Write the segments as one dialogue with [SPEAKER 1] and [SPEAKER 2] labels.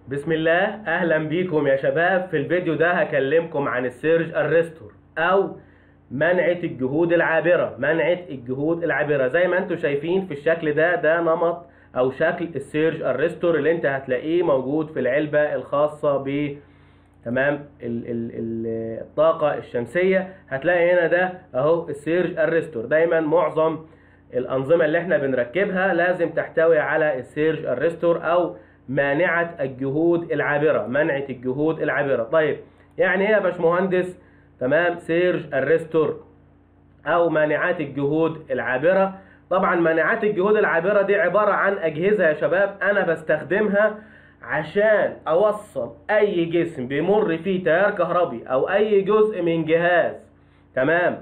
[SPEAKER 1] بسم الله اهلا بيكم يا شباب في الفيديو ده هكلمكم عن السيرج ارستور او منعة الجهود العابرة منعة الجهود العابرة زي ما انتم شايفين في الشكل ده ده نمط او شكل السيرج ارستور اللي انت هتلاقيه موجود في العلبة الخاصة ب تمام ال ال ال الطاقة الشمسية هتلاقي هنا ده اهو السيرج ارستور دايما معظم الانظمة اللي احنا بنركبها لازم تحتوي على السيرج ارستور او مانعة الجهود العابرة منعة الجهود العابرة طيب يعني ايه يا باشمهندس تمام سيرج الريستور او مانعات الجهود العابرة طبعا مانعات الجهود العابرة دي عبارة عن اجهزة يا شباب انا بستخدمها عشان اوصل اي جسم بيمر فيه تيار كهربي او اي جزء من جهاز تمام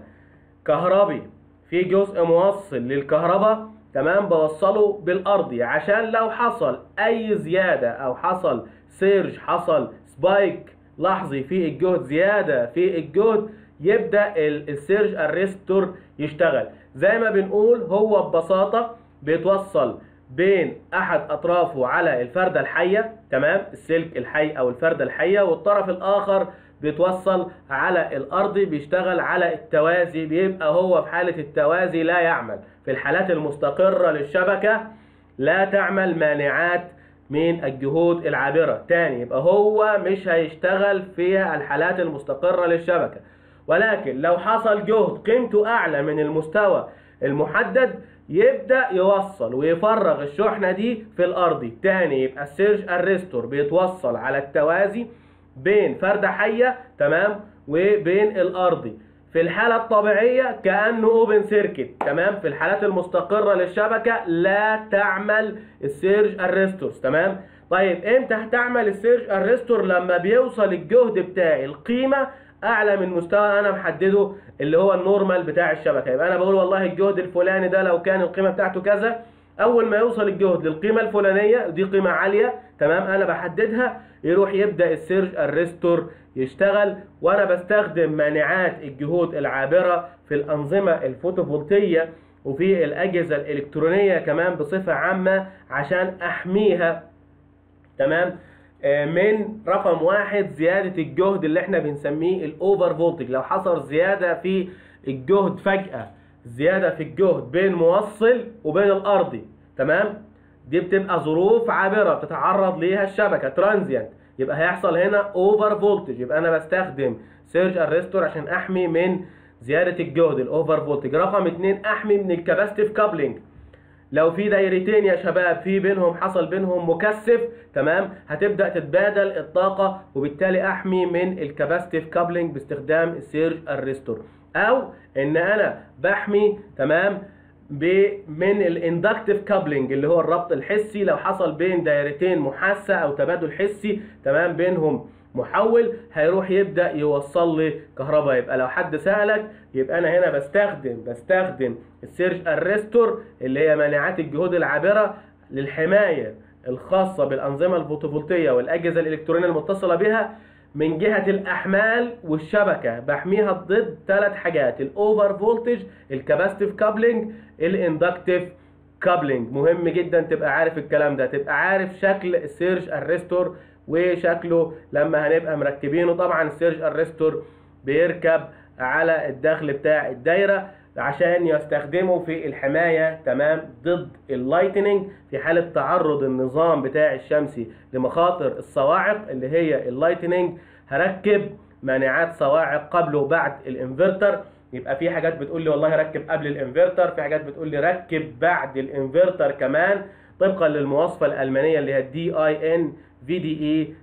[SPEAKER 1] كهربي في جزء موصل للكهرباء تمام بوصله بالارضي عشان لو حصل اي زيادة او حصل سيرج حصل سبايك لحظي في الجهد زيادة في الجهد يبدأ السيرج الريستور يشتغل زي ما بنقول هو ببساطة بيتوصل بين احد اطرافه على الفردة الحية تمام السلك الحي او الفردة الحية والطرف الاخر بيتوصل على الارض بيشتغل على التوازي بيبقى هو في حالة التوازي لا يعمل في الحالات المستقرة للشبكة لا تعمل مانعات من الجهود العابرة تاني يبقى هو مش هيشتغل في الحالات المستقرة للشبكة ولكن لو حصل جهد قيمته أعلى من المستوى المحدد يبدأ يوصل ويفرغ الشحنة دي في الأرض تاني يبقى السيرج الريستور بيتوصل على التوازي بين فردة حية تمام وبين الأرضي في الحالة الطبيعية كأنه اوبن سيركت تمام في الحالات المستقرة للشبكة لا تعمل السيرج الريستورز تمام طيب امتى هتعمل السيرج الريستور لما بيوصل الجهد بتاعي القيمة اعلى من مستوى انا محدده اللي هو النورمال بتاع الشبكة يبقى انا بقول والله الجهد الفلاني ده لو كان القيمة بتاعته كذا اول ما يوصل الجهد للقيمة الفلانية دي قيمة عالية تمام انا بحددها يروح يبدأ السيرج الريستور يشتغل وانا بستخدم مانعات الجهود العابرة في الانظمة الفوتوفولتية وفي الاجهزة الالكترونية كمان بصفة عامة عشان احميها تمام من رقم واحد زيادة الجهد اللي احنا بنسميه الاوفر فولتج لو حصل زيادة في الجهد فجأة زيادة في الجهد بين موصل وبين الارضي تمام دي بتبقى ظروف عابرة بتتعرض ليها الشبكة ترانزيانت يبقى هيحصل هنا اوفر فولتج يبقى انا بستخدم سيرج ارستور عشان احمي من زيادة الجهد الاوفر فولتج رقم اتنين احمي من الكاباستيف كابلينج لو في دايرتين يا شباب في بينهم حصل بينهم مكثف تمام هتبدا تتبادل الطاقه وبالتالي احمي من الكاباستيف كابلينج باستخدام السيرج الريستور او ان انا بحمي تمام من الاندكتيف كابلينج اللي هو الربط الحسي لو حصل بين دايرتين محاسه او تبادل حسي تمام بينهم محول هيروح يبدا يوصل لي كهرباء يبقى لو حد سالك يبقى انا هنا بستخدم بستخدم السيرج الريستور اللي هي مانعات الجهود العابره للحمايه الخاصه بالانظمه الفوتوفولتيه والاجهزه الالكترونيه المتصله بها من جهه الاحمال والشبكه بحميها ضد ثلاث حاجات الاوفر فولتج الكاباستيف كابلينج الاندكتيف كابلينج مهم جدا تبقى عارف الكلام ده تبقى عارف شكل السيرج الريستور وشكله لما هنبقى مركبينه طبعا السيرج الريستور بيركب على الدخل بتاع الدايره عشان يستخدمه في الحمايه تمام ضد اللايتنينج في حاله تعرض النظام بتاع الشمسي لمخاطر الصواعق اللي هي اللايتنينج هركب مانعات صواعق قبل وبعد الانفرتر يبقى في حاجات بتقول لي والله ركب قبل الانفرتر في حاجات بتقول لي ركب بعد الانفرتر كمان طبقا للمواصفه الالمانيه اللي هي الدي اي ان في دي اي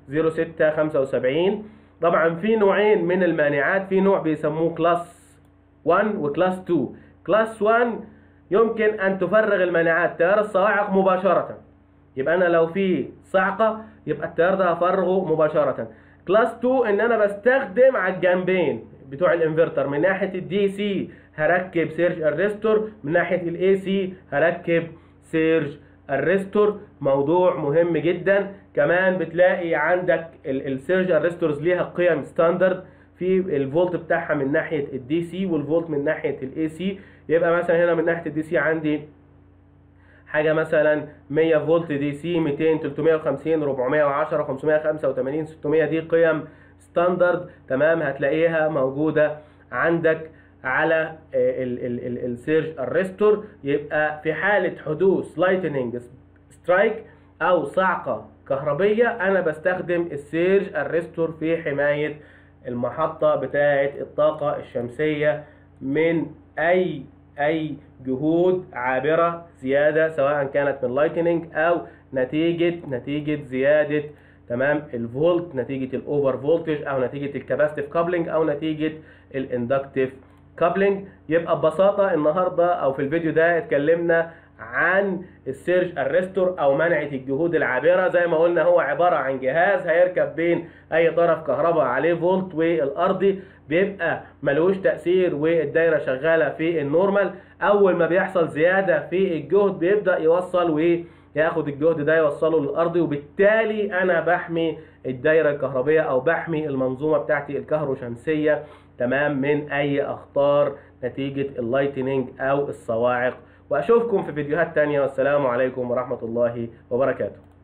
[SPEAKER 1] 0675 طبعا في نوعين من المانعات في نوع بيسموه كلاس 1 وكلاس 2 كلاس 1 يمكن ان تفرغ المانعات تيار الصواعق مباشره يبقى انا لو في صعقه يبقى التيار ده هفرغه مباشره كلاس 2 ان انا بستخدم على الجنبين بتوع الانفرتر من ناحيه الدي سي هركب سيرج ارستور من ناحيه الاي سي هركب سيرج الريستور موضوع مهم جدا كمان بتلاقي عندك السيرج الريستورز ليها قيم ستاندرد في الفولت بتاعها من ناحيه الدي سي والفولت من ناحيه الاي سي يبقى مثلا هنا من ناحيه الدي سي عندي حاجه مثلا 100 فولت دي سي 200 350 410 585 600 دي قيم ستاندرد تمام هتلاقيها موجوده عندك على السيرج ارستور يبقى في حاله حدوث لايتنينج سترايك او صعقه كهربيه انا بستخدم السيرج ارستور في حمايه المحطه بتاعه الطاقه الشمسيه من اي اي جهود عابره زياده سواء كانت من لايتنينج او نتيجه نتيجه زياده تمام الفولت نتيجه الاوفر فولتج او نتيجه الكاباستيف كابلنج او نتيجه الاندكتيف كابلنج يبقى ببساطه النهارده او في الفيديو ده اتكلمنا عن السيرج ارستور او منعه الجهود العابره زي ما قلنا هو عباره عن جهاز هيركب بين اي طرف كهرباء عليه فولت والارضي بيبقى ملوش تاثير والدايره شغاله في النورمال اول ما بيحصل زياده في الجهد بيبدا يوصل وياخد الجهد ده يوصله للارضي وبالتالي انا بحمي الدايره الكهربيه او بحمي المنظومه بتاعتي الكهروشمسيه تمام من اي اخطار نتيجه اللايتنينج او الصواعق واشوفكم في فيديوهات تانية والسلام عليكم ورحمه الله وبركاته